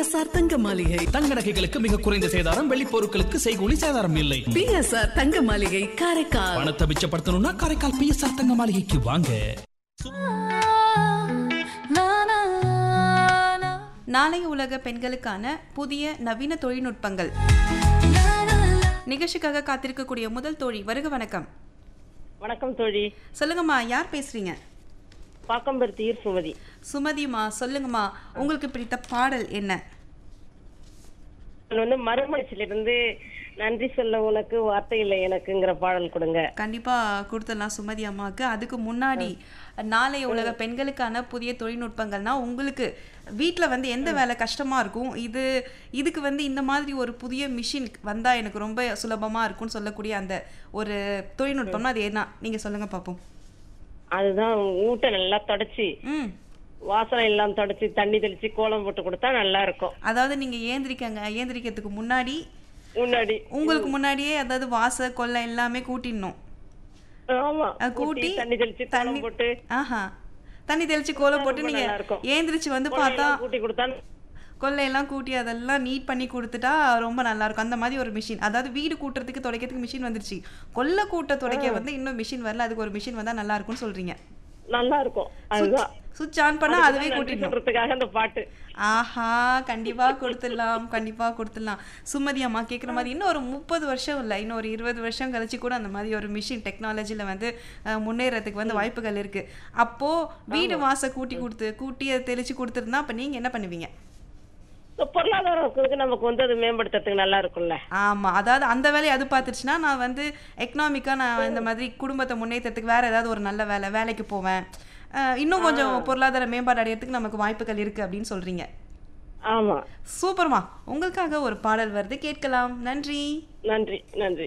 PSR தங்க மாளிகை தங்க நகைகளுக்கு மிக குறைந்த சேதாரம் வெள்ளி பொருட்களுக்கு செய்கூலி சேதாரம் இல்லை பிஎஸ்ஆர் தங்க மாளிகை காரைக்கால் பணத்தை மிச்சப்படுத்தணும்னா காரைக்கால் பிஎஸ்ஆர் தங்க மாளிகைக்கு வாங்க நாளைய உலக பெண்களுக்கான புதிய நவீன தொழில்நுட்பங்கள் நிகழ்ச்சிக்காக காத்திருக்கக்கூடிய முதல் தோழி வருக வணக்கம் வணக்கம் தோழி சொல்லுங்கம்மா யார் பேசுறீங்க பாக்கம்பருத்தியூர் சுமதி சுமதிமா சொல்லுங்கம்மா உங்களுக்கு பிடித்த பாடல் என்ன நான் வந்து மறுமலர்ச்சியிலிருந்து நன்றி சொல்ல உனக்கு வார்த்தை இல்லை எனக்குங்கிற பாடல் கொடுங்க கண்டிப்பா கொடுத்துடலாம் சுமதி அம்மாவுக்கு அதுக்கு முன்னாடி நாளைய உலக பெண்களுக்கான புதிய தொழில்நுட்பங்கள்னா உங்களுக்கு வீட்ல வந்து எந்த வேலை கஷ்டமா இருக்கும் இது இதுக்கு வந்து இந்த மாதிரி ஒரு புதிய மிஷின் வந்தா எனக்கு ரொம்ப சுலபமா இருக்கும்னு சொல்லக்கூடிய அந்த ஒரு தொழில்நுட்பம்னா அது என்ன நீங்க சொல்லுங்க பாப்போம் அதுதான் ஊட்ட நல்லா தொடச்சி ம் வாசனை எல்லாம் தொடச்சி தண்ணி தெளிச்சு கோலம் போட்டு கொடுத்தா நல்லா இருக்கும் அதாவது நீங்க ஏந்திரிக்கங்க ஏந்திரிக்கிறதுக்கு முன்னாடி முன்னாடி உங்களுக்கு முன்னாடியே அதாவது வாச கொல்லை எல்லாமே கூட்டிடணும் ஆமா அது கூட்டி தண்ணி தெளிச்சு கோலம் போட்டு ஆஹா தண்ணி தெளிச்சு கோலம் போட்டு ரொம்ப நீங்க நல்லா இருக்கும். ஏந்திரிச்சு வந்து கோலம் பார்த்தா எல்லாம் கூட்டி கொடுத்தா கொல்லையெல்லாம் கூட்டி அதெல்லாம் நீட் பண்ணி கொடுத்துட்டா ரொம்ப நல்லா இருக்கும் அந்த மாதிரி ஒரு மிஷின் அதாவது வீடு கூட்டுறதுக்கு துடைக்கிறதுக்கு மிஷின் வந்துருச்சு கொல்லை கூட்ட துடைக்க வந்து இன்னும் மிஷின் வரல அதுக்கு ஒரு மிஷின் வந்தா நல்லா இருக்கும்னு சொல்றீங்க நல்லா இருக்கும் அதுதான் சுவிட்ச் ஆன் பண்ணா அதுவே நன்றி கூட்டிடும் சொல்றதுக்காக அந்த பாட்டு ஆஹா கண்டிப்பா கொடுத்துடலாம் கண்டிப்பா கொடுத்துடலாம் சுமதி அம்மா கேட்குற மாதிரி இன்னும் ஒரு முப்பது வருஷம் இல்லை இன்னும் ஒரு இருபது வருஷம் கழிச்சு கூட அந்த மாதிரி ஒரு மிஷின் டெக்னாலஜியில் வந்து அஹ், முன்னேறதுக்கு வந்து வாய்ப்புகள் இருக்கு அப்போ வீடு வாச கூட்டி கொடுத்து கூட்டி அதை தெளிச்சு கொடுத்துருந்தா அப்போ நீங்க என்ன பண்ணுவீங்க இந்த பொருளாதாரத்துக்கு நமக்கு வந்து அது மேம்படுத்துறதுக்கு நல்லா இருக்கும்ல ஆமா அதாவது அந்த வேலையை அது பார்த்துச்சுன்னா நான் வந்து எக்கனாமிக்கா நான் இந்த மாதிரி குடும்பத்தை முன்னேற்றத்துக்கு வேற ஏதாவது ஒரு நல்ல வேலை வேலைக்கு போவேன் அஹ், இன்னும் கொஞ்சம் பொருளாதார மேம்பாடு அடையறதுக்கு நமக்கு வாய்ப்புகள் இருக்கு அப்படின்னு சொல்றீங்க ஆமா சூப்பர்மா உங்களுக்காக ஒரு பாடல் வருது கேட்கலாம் நன்றி நன்றி நன்றி